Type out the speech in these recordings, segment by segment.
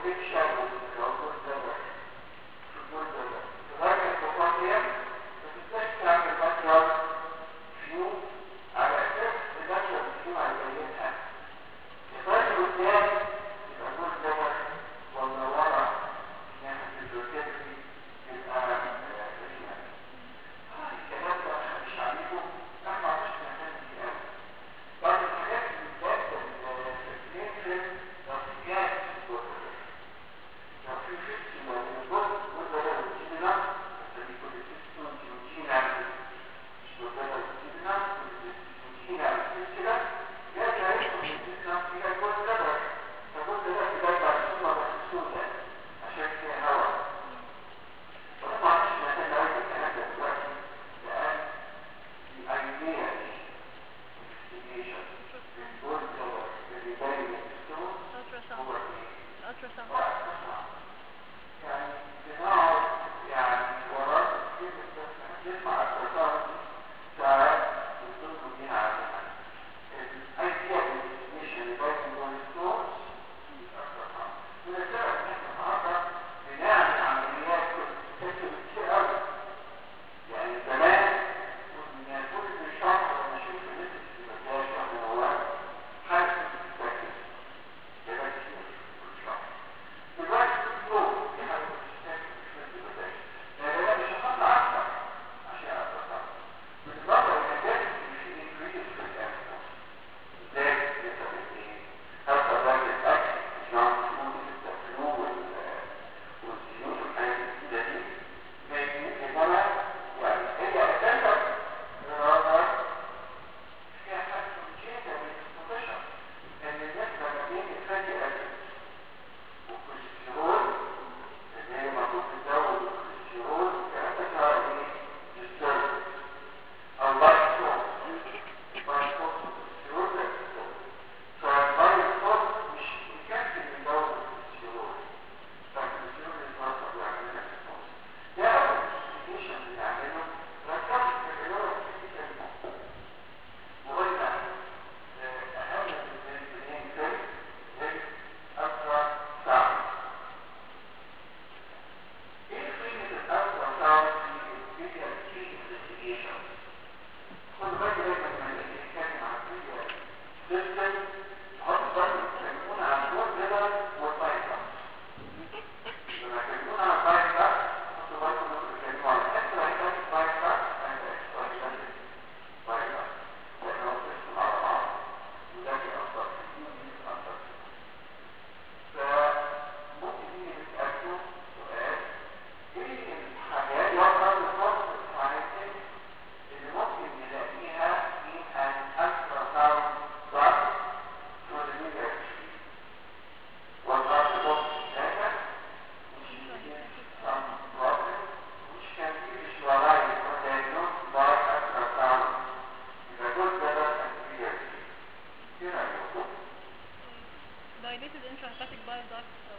dilated intrahepatic bile duct او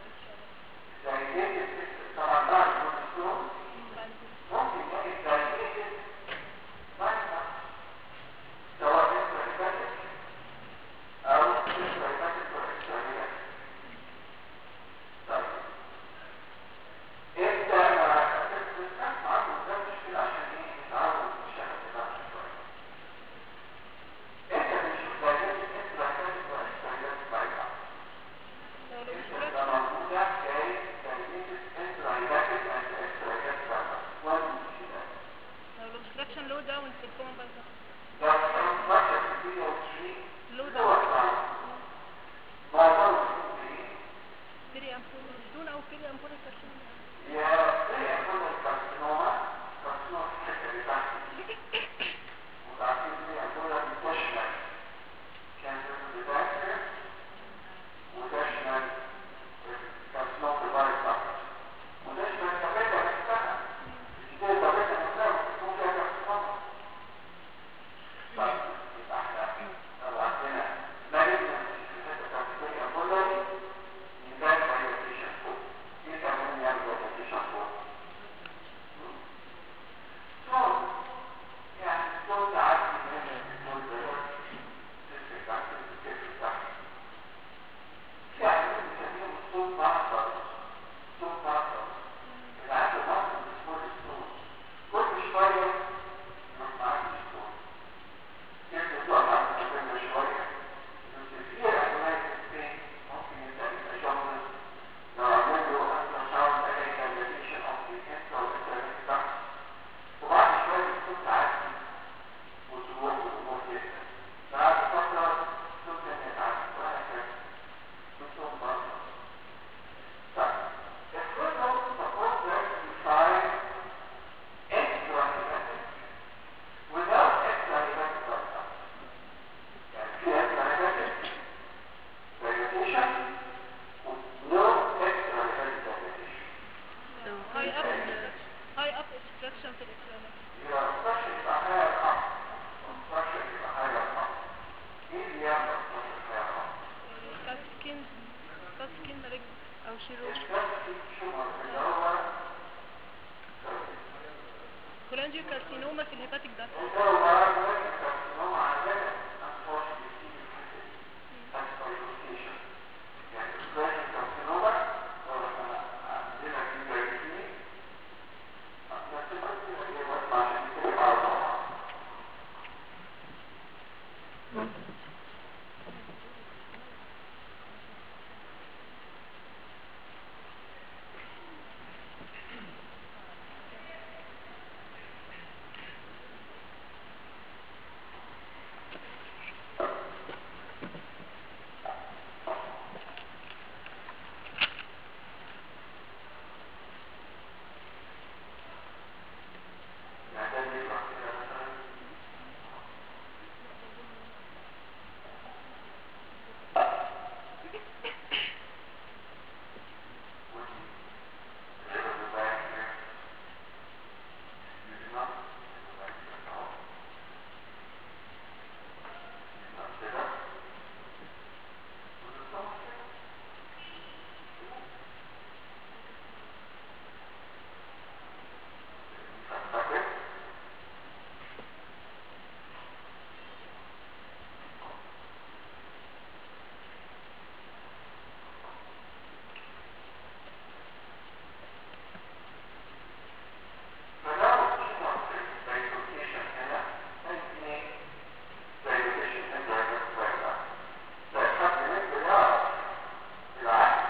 إيش دايليتد طبعا بعد الكوليسترول بعد كده. ممكن يجي دايليتد بعد سواء انتراهيباتيك او انتراهيباتيك واكستراهيباتيك طيب انت انا بتسمع معاكم ده مشكلة عشان ايه نتعود نشتغل دماغنا شوية انت مش دايليتد انتراهيباتيك واكستراهيباتيك بعد لو لو انت مش بقى موجودة جاي دايليتد انتراهيباتيك اند اكستراهيباتيك بعد ولا مشكلة لو الابستراكشن لو داون في الكومن بile duct ده كان بشر في VO3 لو هو داون الصعب. معظمه في بيري امبول دون او بيري امبول كارسينوما يا زي كل الكارسينوما كارسينوما في الحته اللي تحت وتعرفين زي كلها بتشمل كانسر ديزاستر وتشمل كارسينوما في البايت تحت وتشمل التابلة نفسها دي التابلة نفسها بتكون فيها كارسينوما طيب يبقى احنا لو عندنا مالجنا في الحته بتاعت البري امبولاري يبقى فايروتيشن فوق ايه كمان يعني فايروتيشن فوق صوت يعني صوت عادي من المنظرات تسمع تحت تسمع تحت في عندنا بنسميهم الصوت معصر شيروش الكالسيوم شومر اللي هو كولانجيو كارسينوما في الهيباتيك داكت انت لو مرض ممكن كارسينوما عندنا unfortunately بتيجي في transplantation يعني الكلاسيك كارسينوما لو احنا عندنا في دايبيتي عشان نتكلم على بعض يعني ده بيبقى كده مثلا فلو تشوفوا في البيتوكيشن هنا الاثنين بيتوكيشن هنا بيتوكيشن لو حد منكم يعرف بالعكس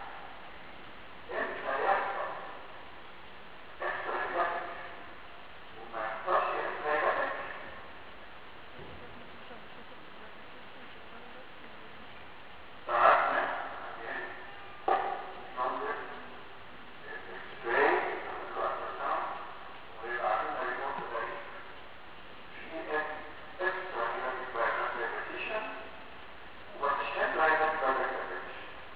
امتى يحصل يحصل الوقت وما يحصلش الوقت ساعتنا يعني ننظر السبراي الألتراساوند ويبقى عندنا ريموت ضعيف في اكسترا هيماتيك بايومتريك ريبيتيشن وشان بايومتريك بايومتريك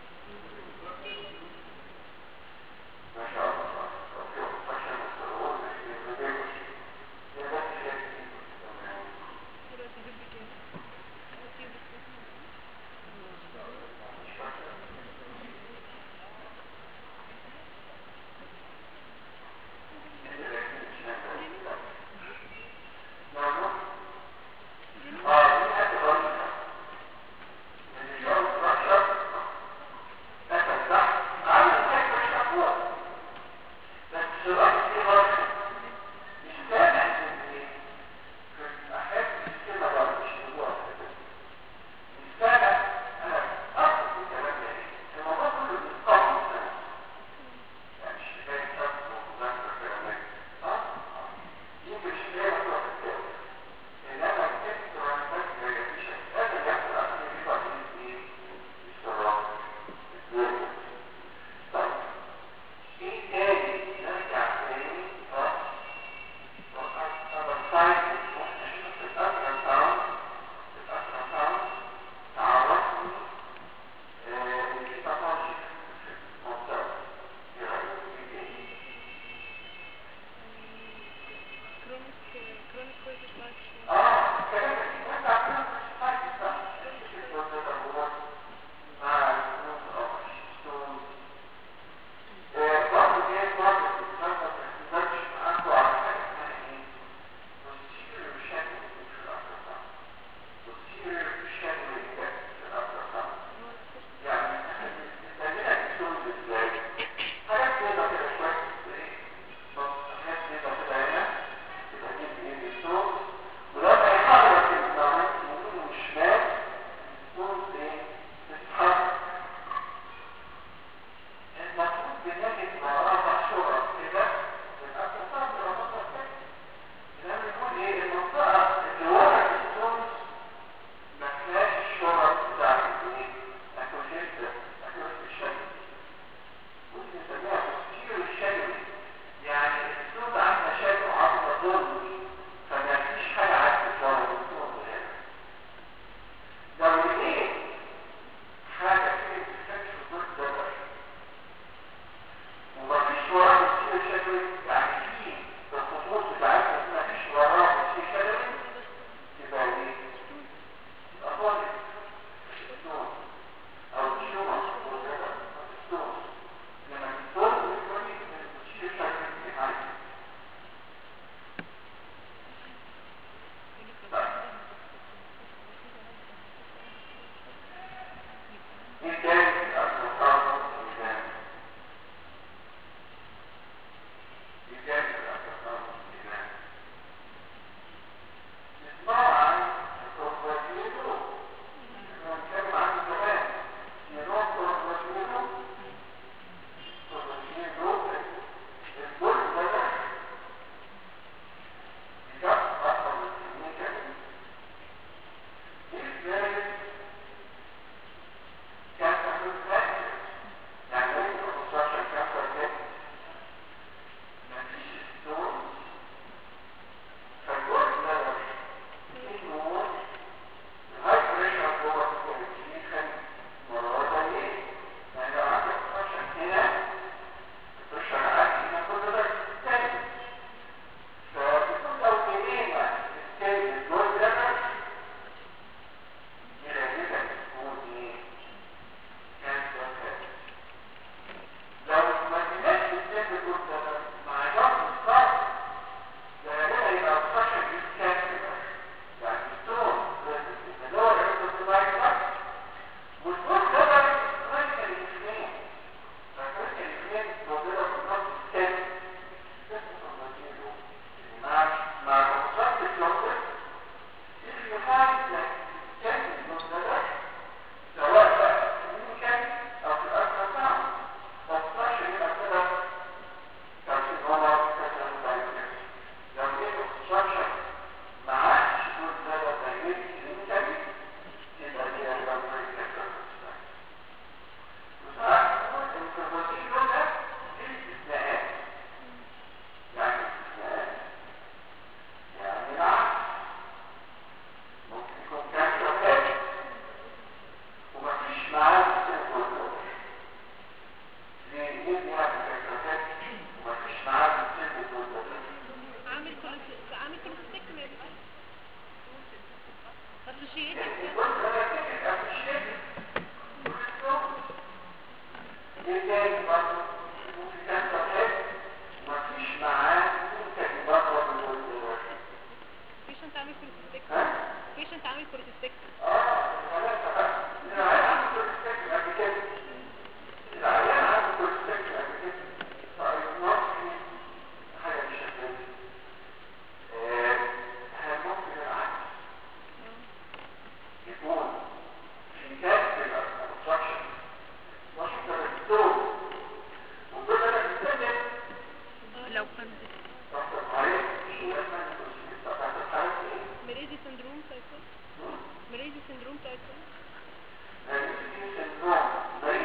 ما شاء الله اوكي فشل السرور في الريبيتيشن ده بس شيء تمام دلوقتي جيب لي كام هسيب الكام. مش فاكر يعني الشباب شاب ومذاكرة كده اه يمكن الشباب تروح تتجوز انما الاكسترا بس ما يجيش هذا يحصل عشان يبقى فيه ايه استراحة الدنيا طيب ايه تاني نرجع تاني اه طبعا سايد احنا شفت الالترا ساوند الالترا ساوند تعرفني ان في باثولوجي في المنطقة ايه رأيك في ايه؟ كرونيك كرونيك كويتس اه الكلام ده انت عارفين مش حاجه صح مش الوظيفه هو مع الفلوس او الشغل برضه ايه برضه بتتنظر ما تقدرش عنده على حاجه اسمها ايه؟ posterior shadowing في الالتراساوند posterior shadowing في الالتراساوند يعني بنعملها بالسولز ازاي؟ حاجات كده كده شويه ايه؟ بص حاجات كده كده هنا يبقى دي ايه بالسولز ولما يحرك النارين يمين وشمال السولز ايه؟ تتحرك المفروض بنجد وراها شرط كده يبقى تصاب برمضة كده لما نقول ايه المنطقة اللي ورا السولز ما فيهاش الشرط بتاعت الايه؟ اكوشيست اكوشيست الشكل ودي بنسميها تسكير الشكل يعني الصوت عندنا شكل عضلة ظل فما فيش حاجة عكس لو الصوت هنا لو لقيت حاجة فيه بتفكر ضد ده وما فيش ايه تاني برضه ممكن كانسر هيد مفيش معاه ممكن برضه من الوحيد patient عامل كوليستيك ها؟ patient عامل كوليستيك اه ثلاثة بقى العيان عنده كوليستيك قبل كده العيان عنده كوليستيك قبل كده فالنص حاجة مش شكلها هل ممكن العكس يكون في كاتب الابستراكشن وشكرا للدكتور وكل ده بيتكلم لو كان رحت القريب شو اسمها الكوليستيك بتاعت الحالة ايه؟ مريزي سندروم تايب 1 مريزي سندروم تايب 1 هذه سندروم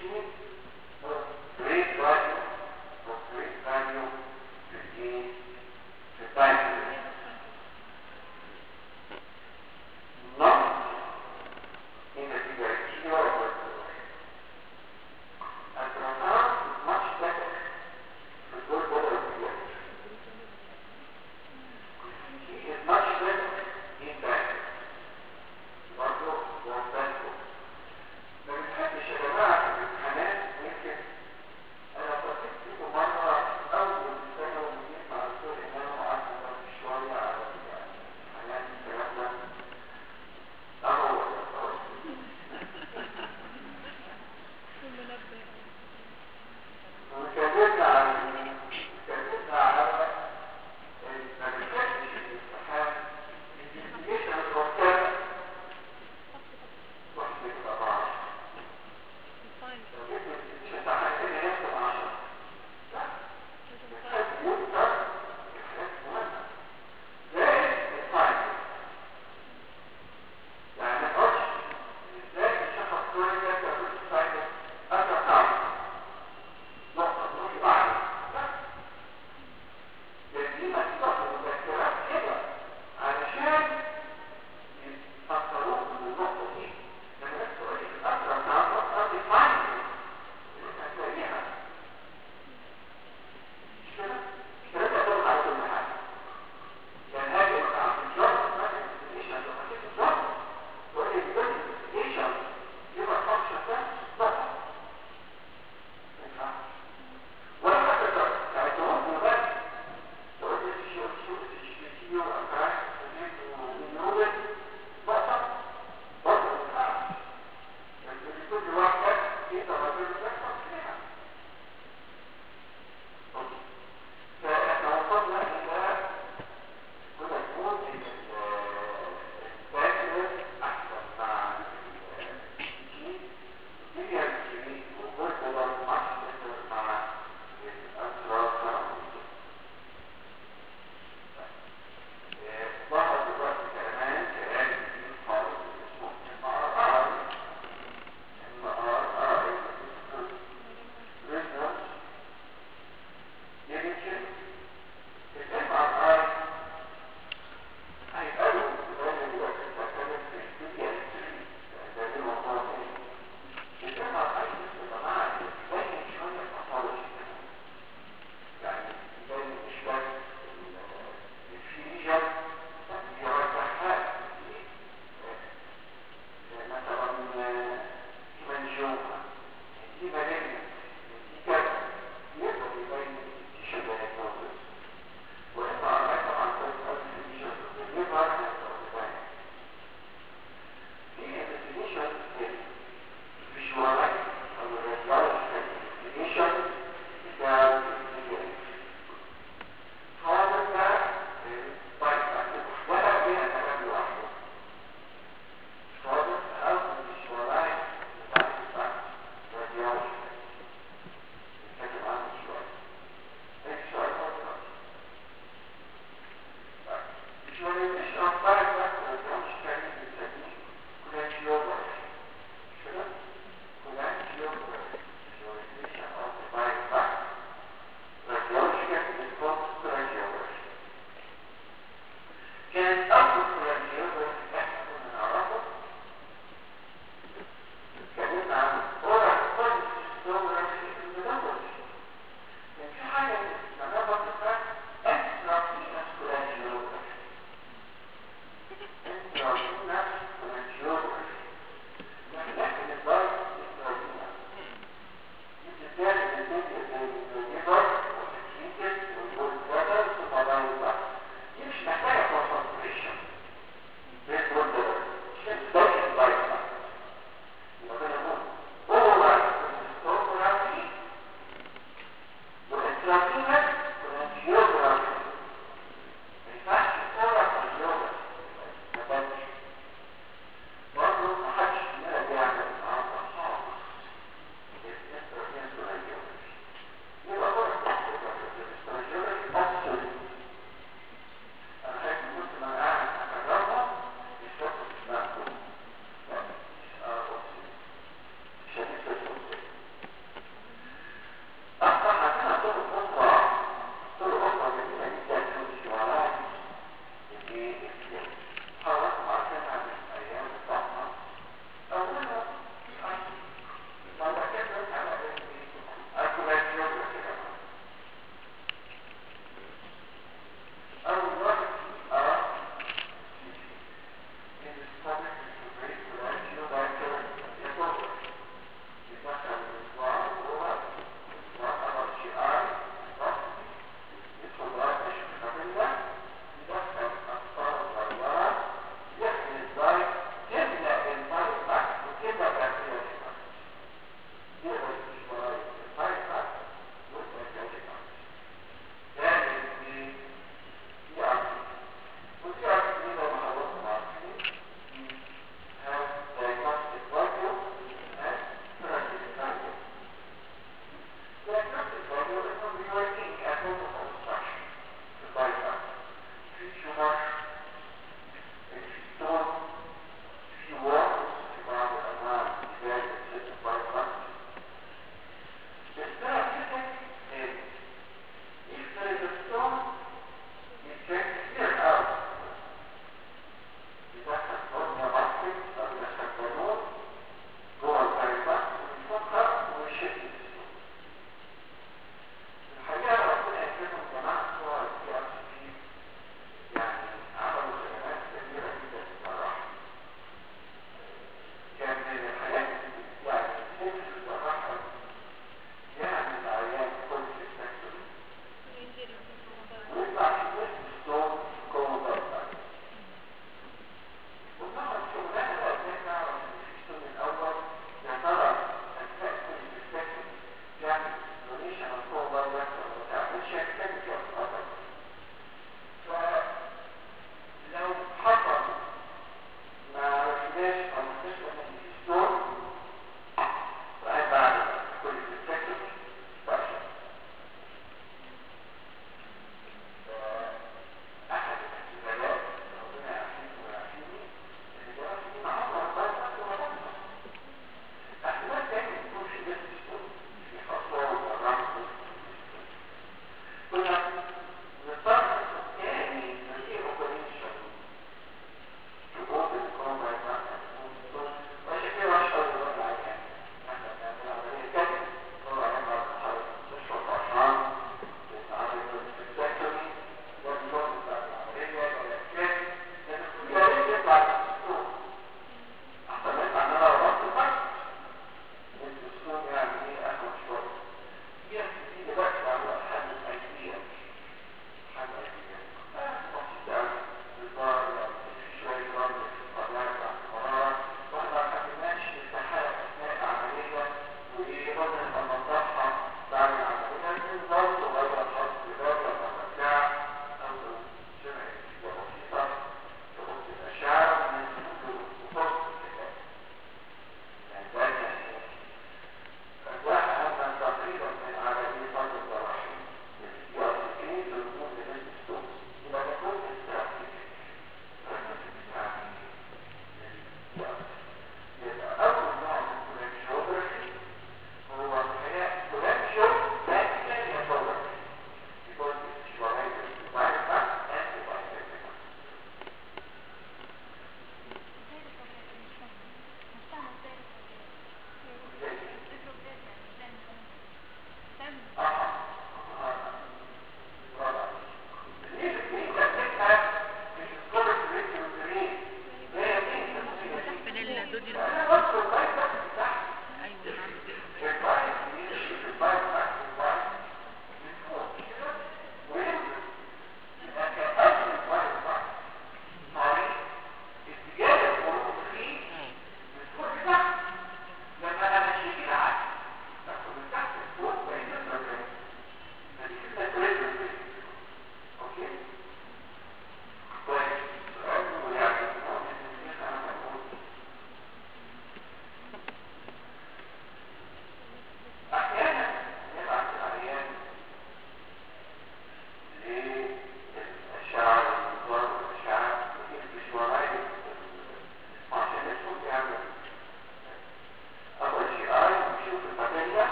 teaching of great value, of great value to the society. Not in the figurative or and pronoun is much better to go over here. He is much better in that. برضه وانبالكم ما بنحبش يا جماعة في الامتحانات يمكن أنا فكرت فيكم مرة أول سنة وجيت مع الدكتور إمام وقعدت نبص شوية على الامتحانات الكلام ده أهو ده وكلمنا عن كلمنا على إن ما بنحبش الامتحان الانفستيجيشن المركبة واحد بيبقى بعض لو جبت الانفستيجيشن بتاع حاجتين هياخد 10 لا بنحب يكتر الحاجات مهمة زائد الفاينل يعني ما تقولش ازاي الشخص كويس يبدأ في الفاينل أكثر تعب نقطة تروح بعد لا لأن دي مسيرة المذكرات كده علشان يفكروك بالنقطة دي لما تقول الأكثر تعب قصدي فاينل هتلاقيها مش كده؟ مش كده تقدر على كل حاجة يعني هاجي مع الجرس ما تنسيش عشان ما تنسيش الجرس تقول لي الجرس investigation يبقى function ده بس ما ينفعش ولا حتى الجرس يعني تقول بس تقول لي شو شو شو شو أفعال ونقول بس برضه ما ينفعش لكن كل واحد في تفاصيل بتحصل فيها فاحنا وصلنا إلى كنا نقول ان الباكلر احسن مع الجين فيها الجين وبرضه ماتش بيتر مع الاسرار ظهر دلوقتي كمان كلام جديد خالص اسمه ام ار اي ام ار اي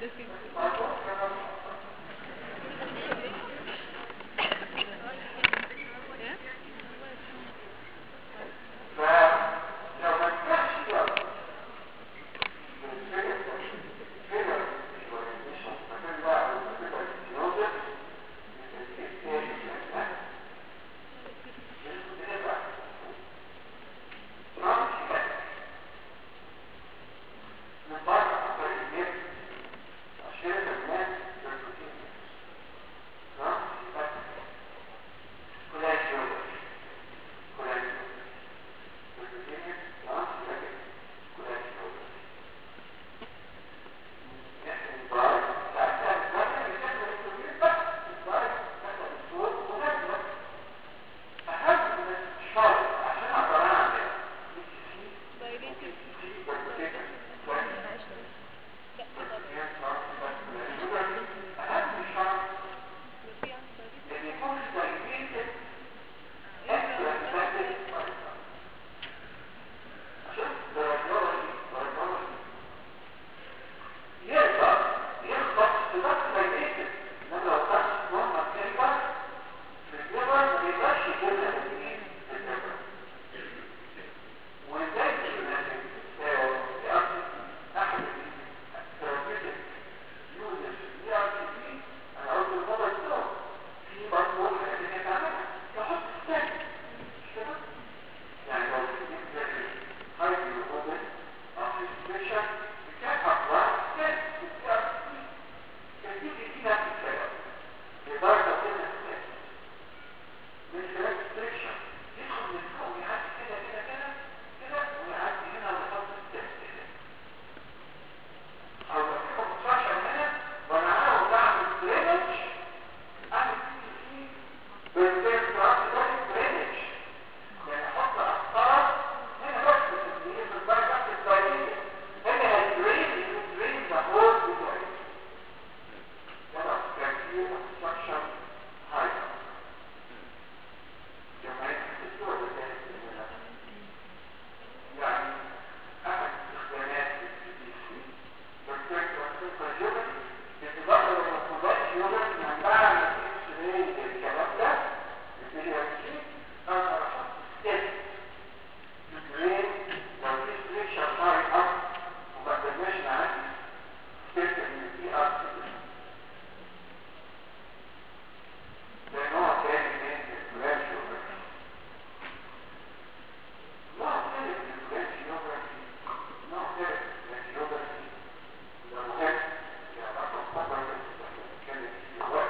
فلو ما تنفعش يلا يقدر يخبط في ضغط ميتة لما لو ضغط نورمال كيربر في الليبر ما يقدرش يجيبها من الليبر وازاي تجيبها من احد الثيرابيوتيك يوزز دي ار تي بي انا قلت الموضوع ده في برضه حاجات اللي تعملها تحط ستاك مش كده؟ يعني لو في هاي اوبن او في سبيشال كان اقوى كان في ار تي بي كان دي دي نفس الكلام لدرجه كده ستاك من خلال ستريكشن يدخل من فوق يعدي كده كده كده كده ويعدي هنا ويحط ستاك كده او لو في 15 هنا وانا عاوز اعمل درينج اعمل سي سي بالبيت راس درينج يعني احط اقطار هنا بس اللي هي في الدرجه الثانيه هنا هيدرين يدرين ذا هول بتاعي يلا كان في obstruction high جمعية الدكتور بتاعت يعني احد استخدامات السي دي سي protect our human بتظهر المفروضات human من بعد ما تكسرين الكلام ده الفيديو دي انا احط ستيب جرين لو في ستريكشر هاي اب وما قدرناش نعدي ستيب من الدي ار ده نوع تاني من الجرانشيوغرافي نوع تاني من الجرانشيوغرافي نوع تاني من الجرانشيوغرافي ده مهم يعني رقم خطر بس احنا بنتكلم فيه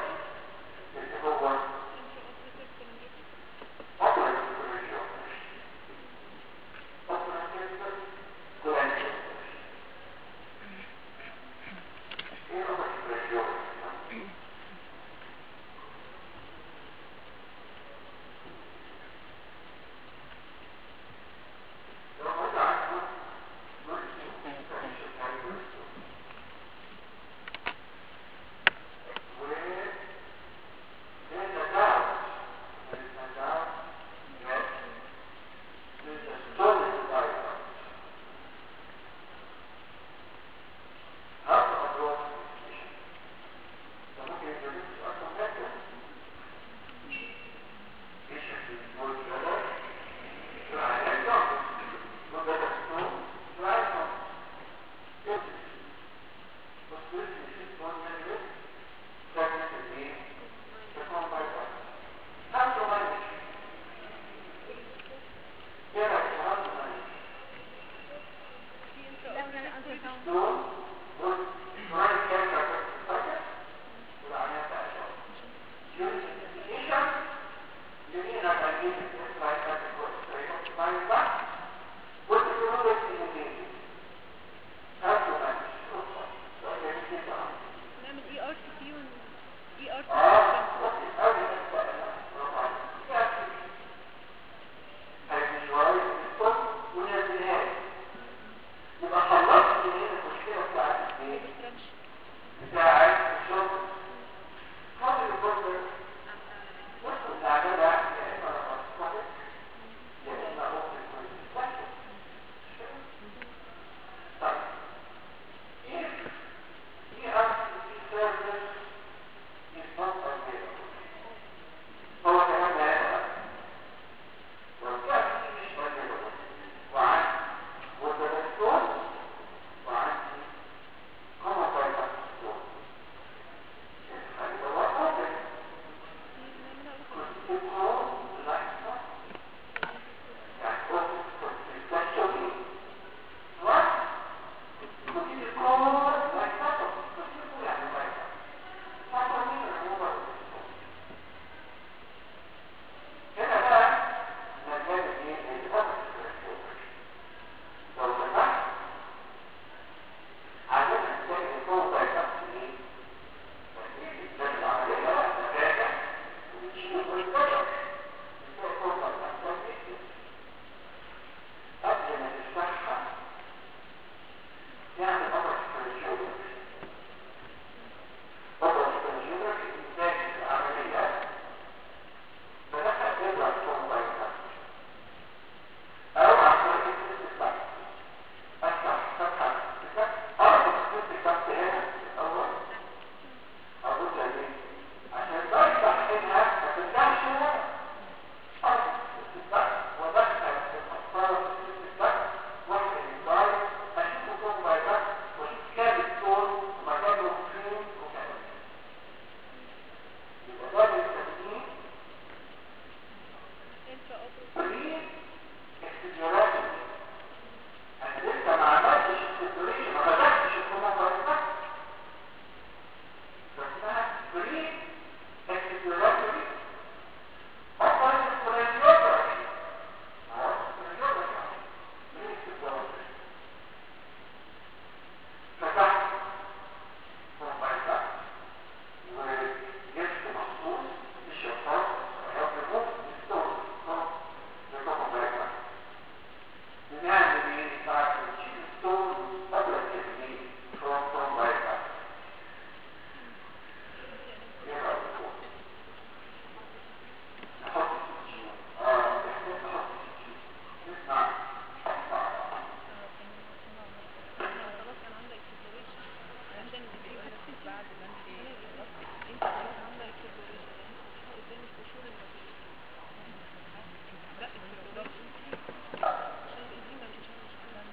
بعد ما انت خلصتي انت خلاص عامله الكيبوريشن يعني انت مش قدامك قشور المفيش لا الكيبوريشن عشان الإديمة مش عشان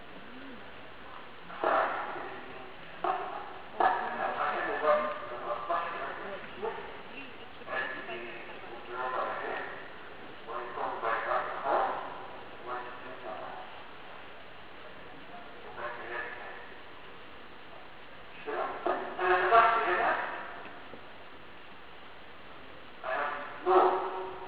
No.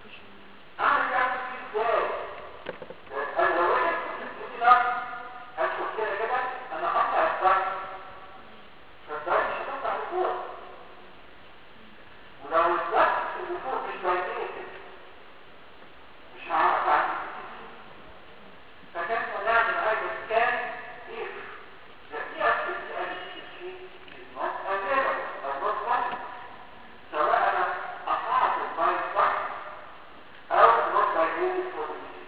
اعمل يعني فيه ازاي انا لو وجدت في كده هدخل كده كده انا اقطع الضغط فالضغط مش هتطلع لفوق ولو الضغط اللي فوق مش دايليتد مش هعرف اعمل فكان نعمل هذا سكان if the ESPC is not available or not possible سواء انا قطعت البايت صح او not dilated for the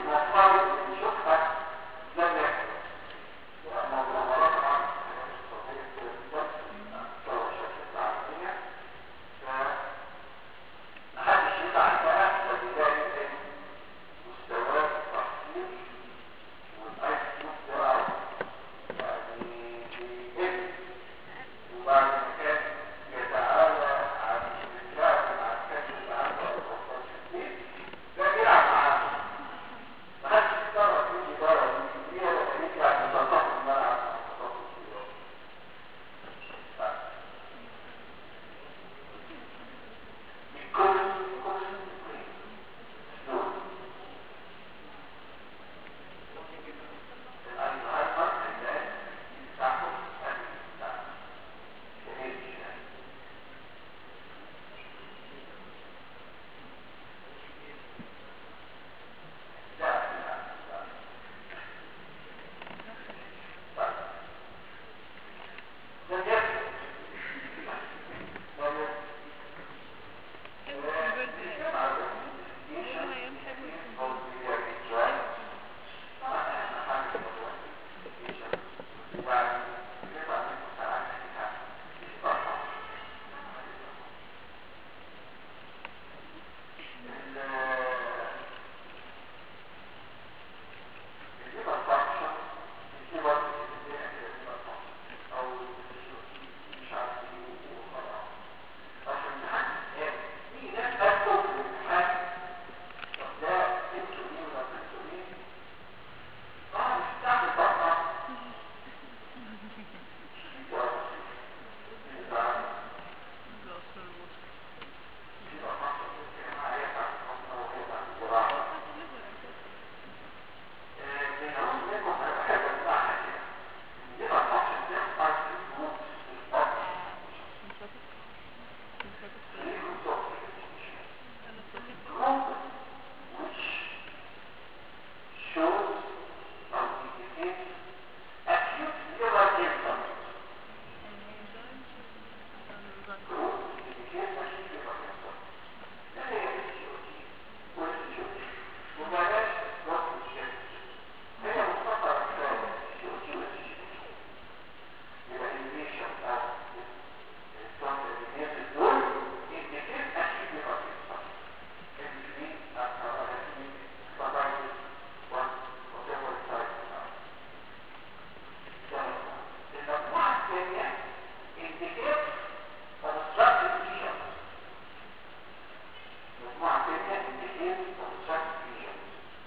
المفترض ان نشوفها لم يحدث لان المؤامرات طبعا قضيه بالضبط ثوره شكل العالميه فمحدش يزعل بقى فبالتالي ان مستويات التحصيل والاي كيو بتاعه يعني بيقل وبعد ما كان يتعالى عن الرجال عن كسر العنق او الخطاب الكبير ده بيلعب معاه محدش يقرر يجي بره دي ولا يرجع يتصرف في الملعب مع الخطاب الكبير because because no الألزهايمر الناس بتاعهم أهل بتاعهم شهيد شهيد لا لا لا طيب ده جد ده جد مش عارف ايه وخلاص عشان نحدد في ناس تدخل في الامتحان طب ده انتوا مين ولا انتوا مين؟ اه مش بتاعت البطنة انت يا بسيط انت عارف في بطنة بتتكلم عليها بتاعت البطنة وهي بتاعت الجراحة آه، بينهم منكم انا بحب اسمعها كده دي بطنة بتحصل في الجروب في البطن ليه بالظبط group which shows or indicates acute liver symptoms. Group indicates acute liver symptoms. ده هي السيوتي والسيوتي وبلاش ضغط الشمس. هي مختصرة كفاية السيوتي والسيوتي. يبقى الإنيشن أو الصوت الإنيشن دول indicate acute liver symptoms. المجموعة الثانية indicate obstructive lesions. المجموعة الثانية indicate obstructive lesions.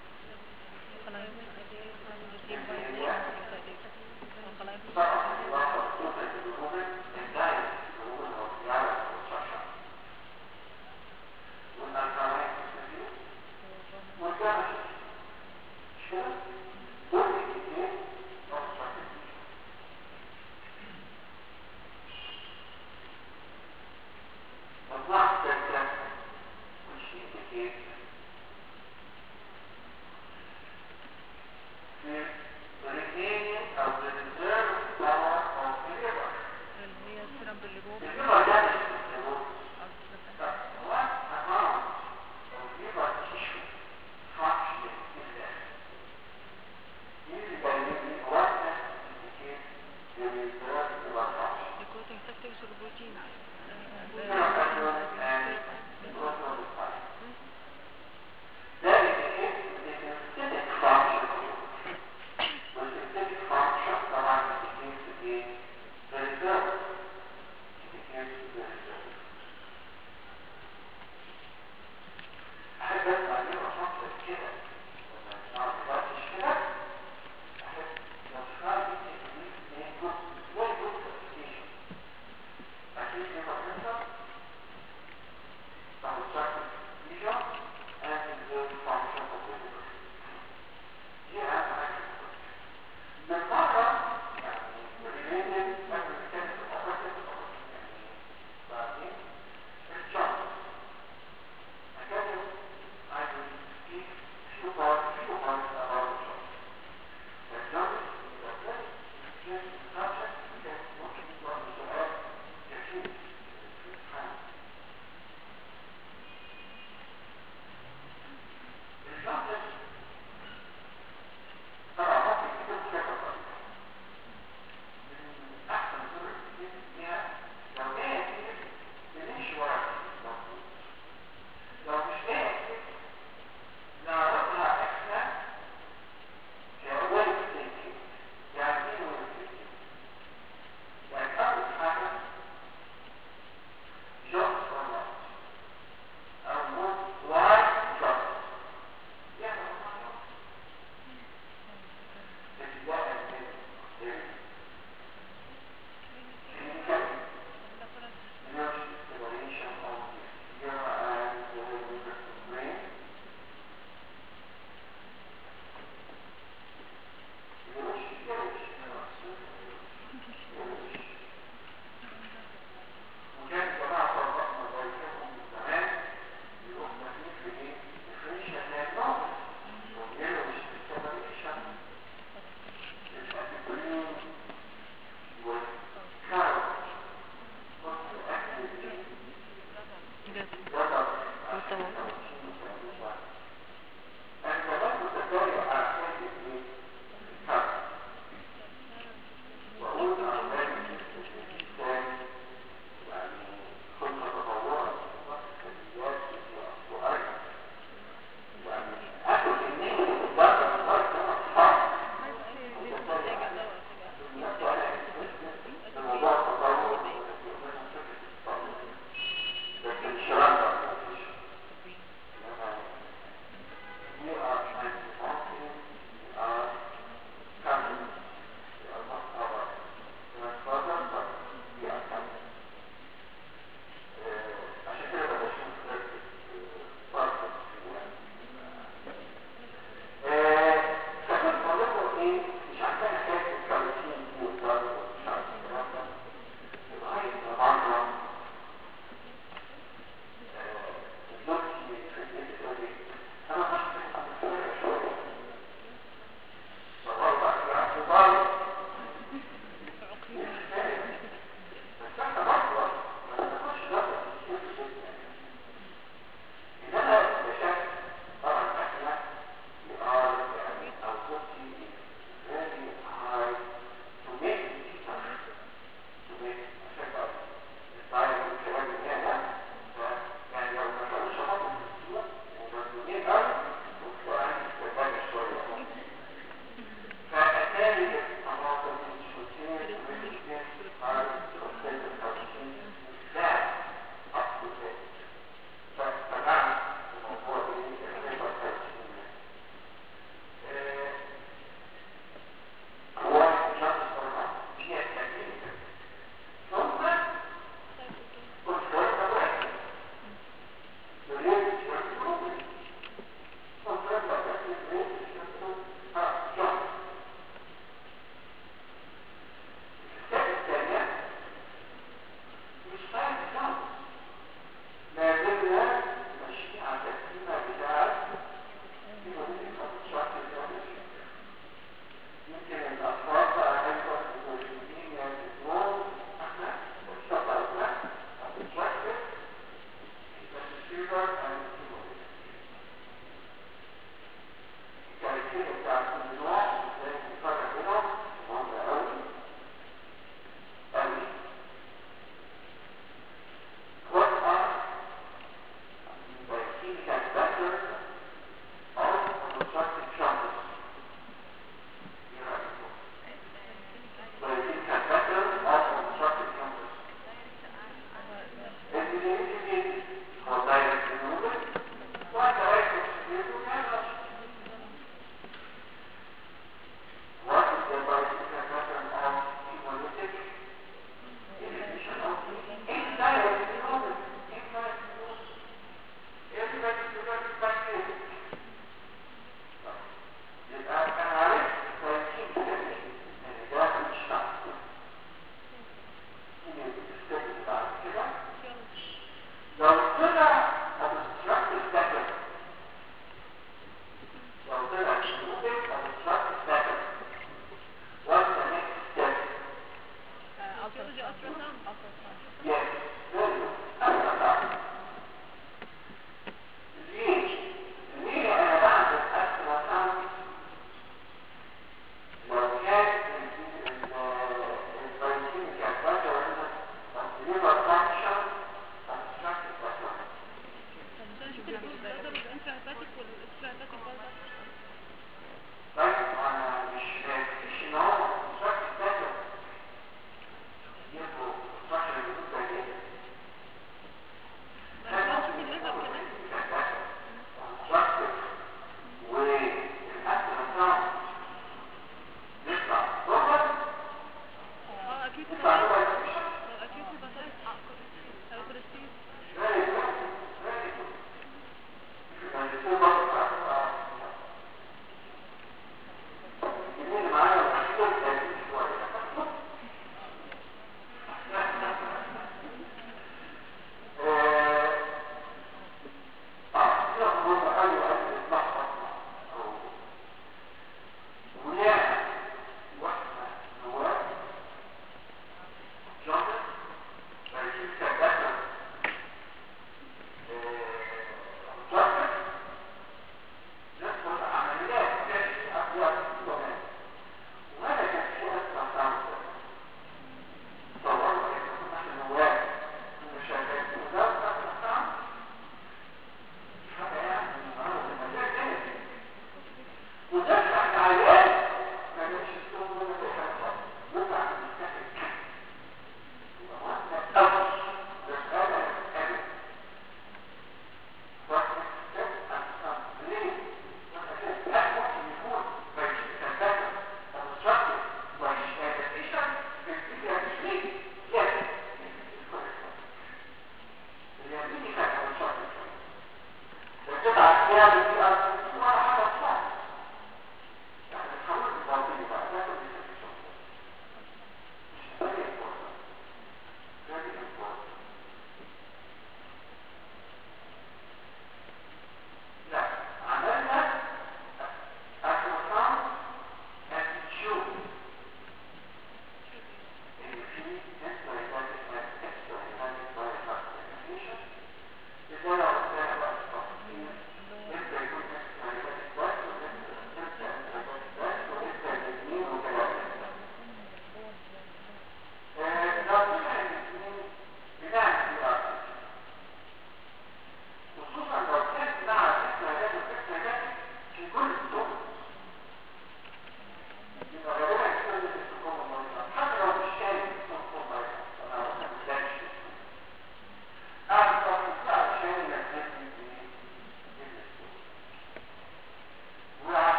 طبعا الإضافة الصوتة للجلوبين الدايت الجلوبين هو زيادة obstruction. والألكالين كثير والجامد شو دول الاثنين obstructive lesions. مجموعة الثالثة which indicates the retaining of the reserve power of the liver. الليفر ده مش السيروس لا هو amount of liver tissue functioning in there.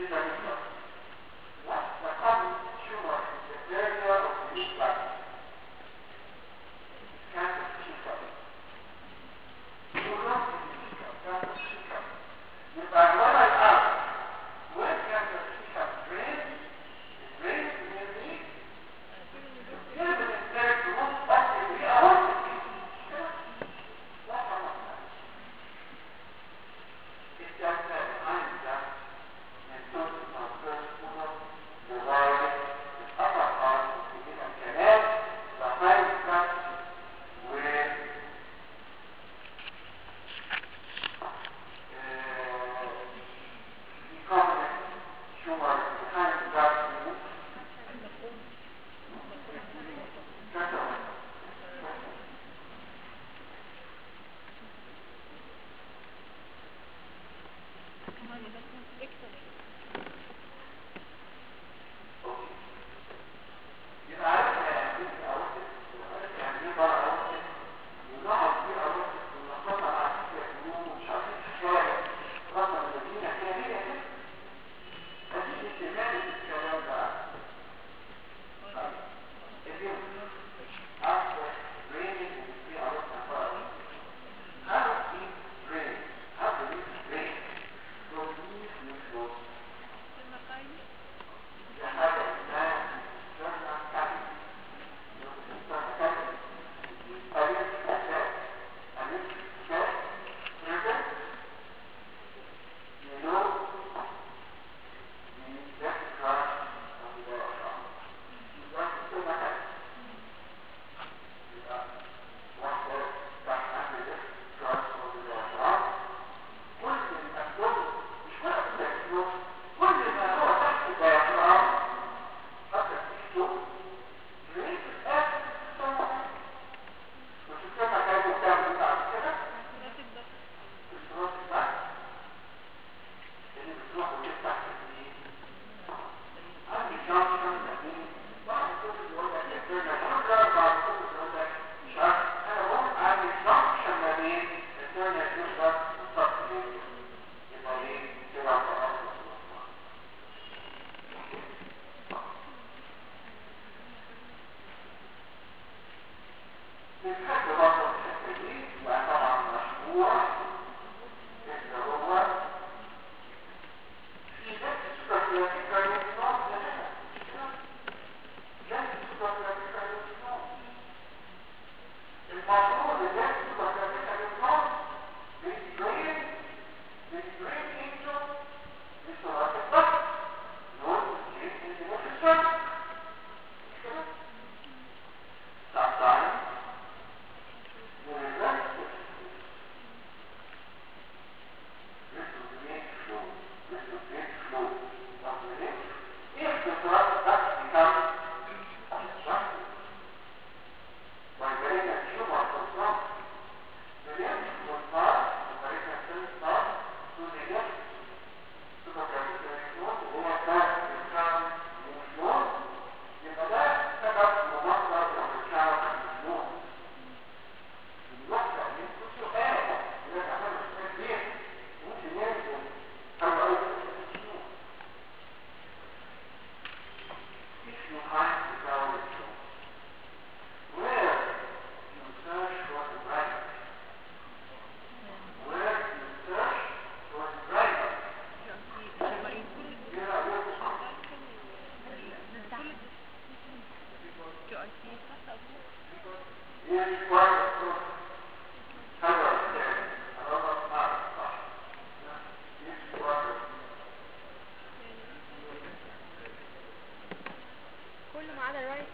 كله ما عدا الرايت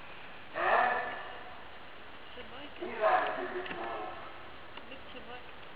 شباك ليك شباك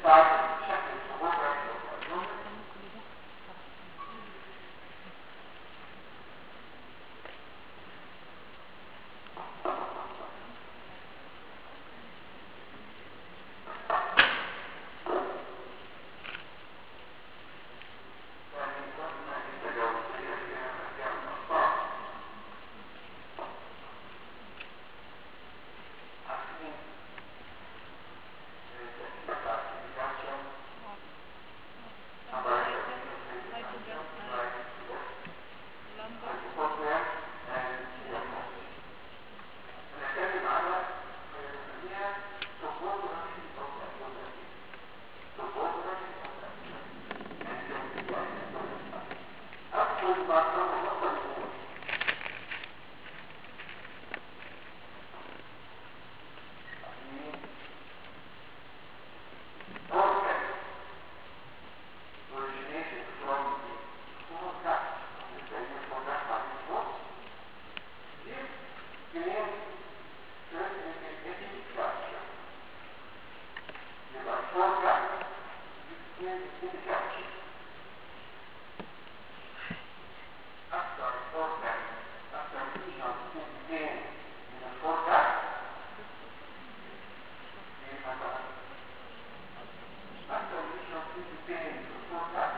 بعد شكل الصبوع والعيون يعني لما يتجاوز فيها فيها مكان الأخطاء عارفين التأكيد على الكالسيوم نتكلم على نسميها سقوط رشد الأوزان سقوط رشد أول ما كان وصل الأول Organ originated from the small cat, the famous for that by the book. This began certain epigenetic structure. There are four guys. You begin in the capture. After four guys, after vision began in the four guys, after vision began in the four guys,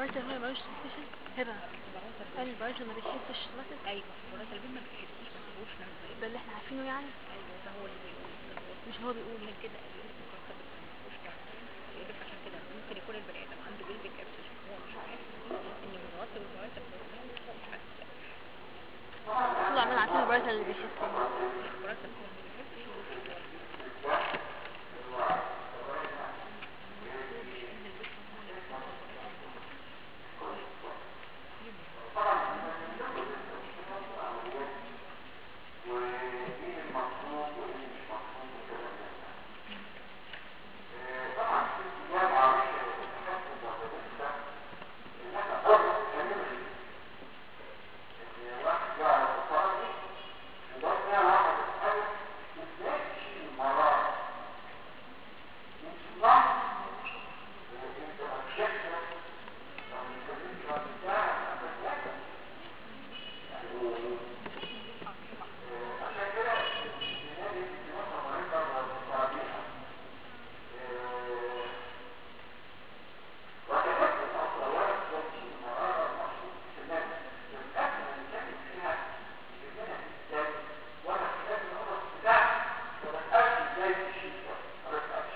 البارتر هو ملوش سنسيشن هبه قال البارتر ما بيحسش مثلا ايوه الراس البين ما بتحسوش ما تبقوش نازله ده اللي احنا عارفينه يعني ايوه ده هو اللي بيقول مش هو بيقول من كده يقول لك الكوكب ما تبقوش نازله يقول لك عشان كده ممكن يكون البني ادم عنده جلد كابسس هو مش حاسس بيه ان متغطي بالبارتر هو مش حاسس كله عمال عارفين البارتر اللي بيحس البارتر هو ما بيحسش هو وايه المطلوب وايه مش مطلوب وكده آه، طبعا في اتجاه معرفش التحكم ولا لسه ان احنا برضه بنعمل ان واحد يعرف الطريق وده كان واحد يتقال ازاي تشيل المرار مش صح انت objective او الكمبيوتر بتاعك هتتلاقى يعني عشان كده النادي في مصر مريضة وصعبيها وكذلك الأصلوات تمشي مرارة المقصود في النادي الأكل اللي كانت فيها يهمنا جدا وأنا في هذه النقطة بتاعتي ما بسألش ازاي تشيل ده ما بسألش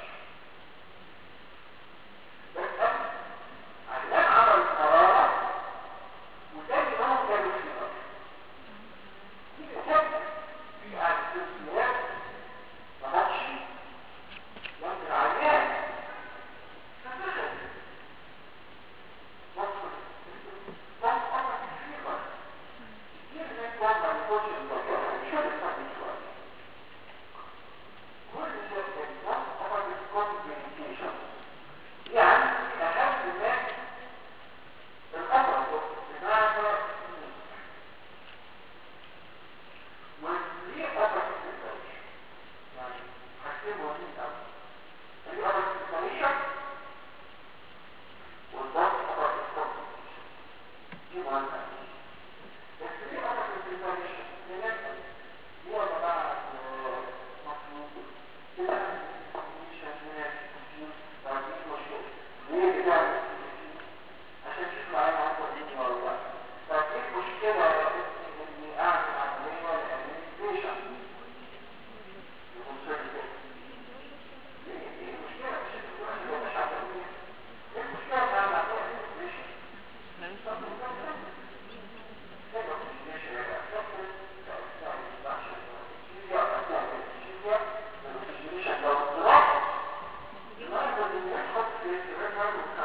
بسأل عشان عمل مرارة وتاني يوم كانوا في الأرض يعني السلسلات ما ماتش لكن العيان فدخل مصر مصر كثيرة كتير من وضع الكوتش المكان مش هنستخدم شوية كل ده كان وضع الكومبليكيشن يعني أهم من الأمر بمعنى وليه أبرز الإنسانية؟ يعني حاجتين مهمين أوي. ليه أبرز الإنسانية؟ والضغط أبرز الكومبليكيشن. دي مهمة أوي. بس ليه أبرز الإنسانية؟ لنفسه. هو يا جماعة آه، مطلوب. كده الكومبليكيشن هنا كتير، ما عنديش مشكلة. ليه بتعمل كتير؟ عشان تشوف معايا عنده دين ولا لا. طب ايه المشكلة يا ابني اني اعمل عملية للادمنستريشن؟ يقول سوري كده. ايه ايه المشكلة مش انت تقول لي مش عارف ايه؟ ايه المشكلة ان اعمل عملية للادمنستريشن؟ طب بالظبط. زي ما كنت ماشي على أساسه، كأثناء الإنسان والإنسيزيا، أثناء الإنسيزيا، الإنسيزيشن لو اضطراب، المرض اللي يدخل في الريتنال